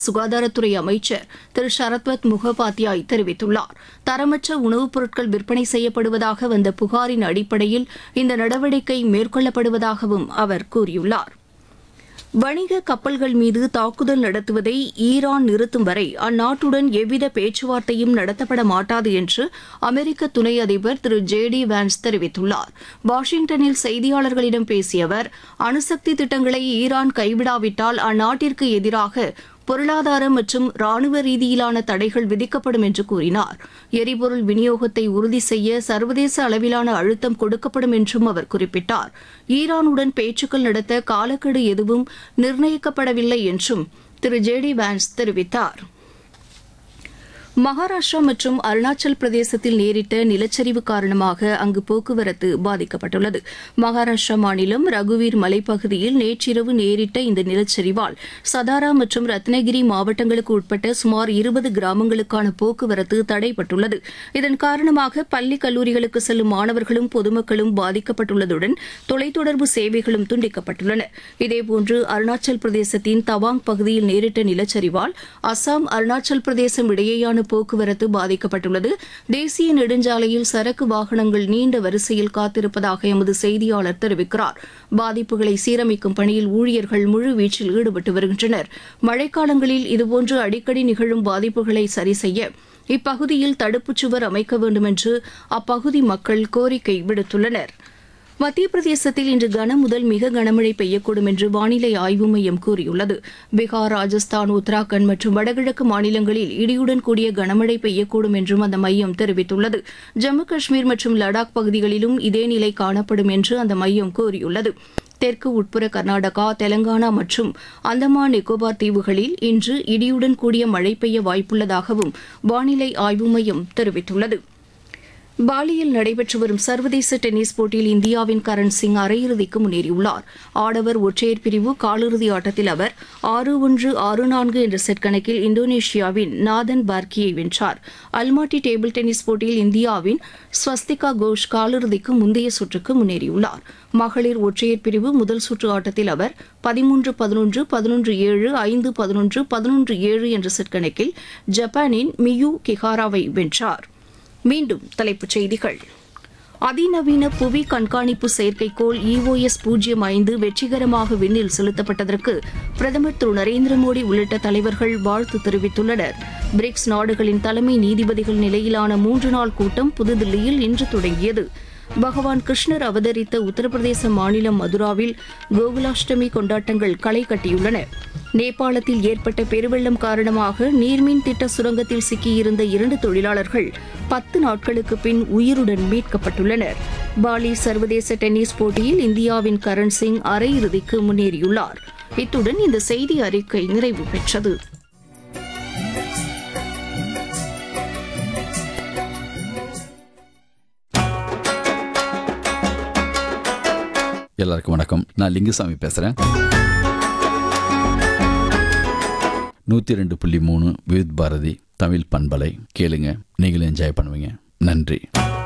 சுகாதாரத்துறை அமைச்சர் திரு சரத்வத் முகோபாத்யாய் தெரிவித்துள்ளார் தரமற்ற உணவுப் பொருட்கள் விற்பனை செய்யப்படுவதாக வந்த புகாரின் அடிப்படையில் இந்த நடவடிக்கை மேற்கொள்ளப்படுவதாகவும் அவர் கூறியுள்ளார் வணிக கப்பல்கள் மீது தாக்குதல் நடத்துவதை ஈரான் நிறுத்தும் வரை அந்நாட்டுடன் எவ்வித பேச்சுவார்த்தையும் நடத்தப்பட மாட்டாது என்று அமெரிக்க துணை அதிபர் திரு ஜே டி வான்ஸ் தெரிவித்துள்ளார் வாஷிங்டனில் செய்தியாளர்களிடம் பேசிய அவர் அணுசக்தி திட்டங்களை ஈரான் கைவிடாவிட்டால் அந்நாட்டிற்கு எதிராக பொருளாதார மற்றும் ராணுவ ரீதியிலான தடைகள் விதிக்கப்படும் என்று கூறினார் எரிபொருள் விநியோகத்தை உறுதி செய்ய சர்வதேச அளவிலான அழுத்தம் கொடுக்கப்படும் என்றும் அவர் குறிப்பிட்டார் ஈரானுடன் பேச்சுக்கள் நடத்த காலக்கெடு எதுவும் நிர்ணயிக்கப்படவில்லை என்றும் திரு ஜே டி வான்ஸ் தெரிவித்தார் மகாராஷ்டிரா மற்றும் அருணாச்சல் பிரதேசத்தில் நேரிட்ட நிலச்சரிவு காரணமாக அங்கு போக்குவரத்து பாதிக்கப்பட்டுள்ளது மகாராஷ்டிரா மாநிலம் ரகுவீர் மலைப்பகுதியில் நேற்றிரவு நேரிட்ட இந்த நிலச்சரிவால் சதாரா மற்றும் ரத்னகிரி மாவட்டங்களுக்கு உட்பட்ட சுமார் இருபது கிராமங்களுக்கான போக்குவரத்து தடைப்பட்டுள்ளது இதன் காரணமாக பள்ளி கல்லூரிகளுக்கு செல்லும் மாணவர்களும் பொதுமக்களும் பாதிக்கப்பட்டுள்ளதுடன் தொலைத்தொடர்பு சேவைகளும் துண்டிக்கப்பட்டுள்ளன இதேபோன்று அருணாச்சல் பிரதேசத்தின் தவாங் பகுதியில் நேரிட்ட நிலச்சரிவால் அசாம் அருணாச்சல் பிரதேசம் இடையேயான போக்குவரத்து பாதிக்கப்பட்டுள்ளது தேசிய நெடுஞ்சாலையில் சரக்கு வாகனங்கள் நீண்ட வரிசையில் காத்திருப்பதாக எமது செய்தியாளர் தெரிவிக்கிறார் பாதிப்புகளை சீரமைக்கும் பணியில் ஊழியர்கள் முழுவீச்சில் ஈடுபட்டு வருகின்றனர் மழைக்காலங்களில் இதுபோன்று அடிக்கடி நிகழும் பாதிப்புகளை சரி செய்ய இப்பகுதியில் தடுப்புச் சுவர் அமைக்க வேண்டும் என்று அப்பகுதி மக்கள் கோரிக்கை விடுத்துள்ளனர் மத்திய பிரதேசத்தில் இன்று கனமுதல் மிக கனமழை பெய்யக்கூடும் என்று வானிலை ஆய்வு மையம் கூறியுள்ளது பீகார் ராஜஸ்தான் உத்தராகண்ட் மற்றும் வடகிழக்கு மாநிலங்களில் இடியுடன் கூடிய கனமழை பெய்யக்கூடும் என்றும் அந்த மையம் தெரிவித்துள்ளது ஜம்மு காஷ்மீர் மற்றும் லடாக் பகுதிகளிலும் இதே நிலை காணப்படும் என்று அந்த மையம் கூறியுள்ளது தெற்கு உட்புற கர்நாடகா தெலங்கானா மற்றும் அந்தமான் நிக்கோபார் தீவுகளில் இன்று இடியுடன் கூடிய மழை பெய்ய வாய்ப்புள்ளதாகவும் வானிலை ஆய்வு மையம் தெரிவித்துள்ளது பாலியில் நடைபெற்று வரும் சர்வதேச டென்னிஸ் போட்டியில் இந்தியாவின் கரண் சிங் அரையிறுதிக்கு முன்னேறியுள்ளார் ஆடவர் ஒற்றையர் பிரிவு காலிறுதி ஆட்டத்தில் அவர் ஆறு ஒன்று ஆறு நான்கு என்ற செட் கணக்கில் இந்தோனேஷியாவின் நாதன் பார்க்கியை வென்றார் அல்மாட்டி டேபிள் டென்னிஸ் போட்டியில் இந்தியாவின் ஸ்வஸ்திகா கோஷ் காலிறுதிக்கு முந்தைய சுற்றுக்கு முன்னேறியுள்ளார் மகளிர் ஒற்றையர் பிரிவு முதல் சுற்று ஆட்டத்தில் அவர் பதிமூன்று பதினொன்று பதினொன்று ஏழு ஐந்து பதினொன்று பதினொன்று ஏழு என்ற செட் கணக்கில் ஜப்பானின் மியூ கிஹாராவை வென்றார் மீண்டும் தலைப்புச் செய்திகள் அதிநவீன புவி கண்காணிப்பு செயற்கைக்கோள் இஓஎஸ் பூஜ்ஜியம் ஐந்து வெற்றிகரமாக விண்ணில் செலுத்தப்பட்டதற்கு பிரதமர் திரு நரேந்திர மோடி உள்ளிட்ட தலைவர்கள் வாழ்த்து தெரிவித்துள்ளனர் பிரிக்ஸ் நாடுகளின் தலைமை நீதிபதிகள் நிலையிலான மூன்று நாள் கூட்டம் புதுதில்லியில் இன்று தொடங்கியது பகவான் கிருஷ்ணர் அவதரித்த உத்தரப்பிரதேச மாநிலம் மதுராவில் கோகுலாஷ்டமி கொண்டாட்டங்கள் களை கட்டியுள்ளன நேபாளத்தில் ஏற்பட்ட பெருவெள்ளம் காரணமாக நீர்மின் திட்ட சுரங்கத்தில் சிக்கியிருந்த இரண்டு தொழிலாளர்கள் பத்து நாட்களுக்கு பின் உயிருடன் மீட்கப்பட்டுள்ளனர் பாலி சர்வதேச டென்னிஸ் போட்டியில் இந்தியாவின் கரண் சிங் அரையிறுதிக்கு முன்னேறியுள்ளார் இத்துடன் இந்த செய்தி அறிக்கை நிறைவு பெற்றது எல்லாருக்கும் வணக்கம் நான் லிங்குசாமி பேசுகிறேன் நூற்றி ரெண்டு புள்ளி மூணு விவித் பாரதி தமிழ் பண்பலை கேளுங்க நீங்களும் என்ஜாய் பண்ணுவீங்க நன்றி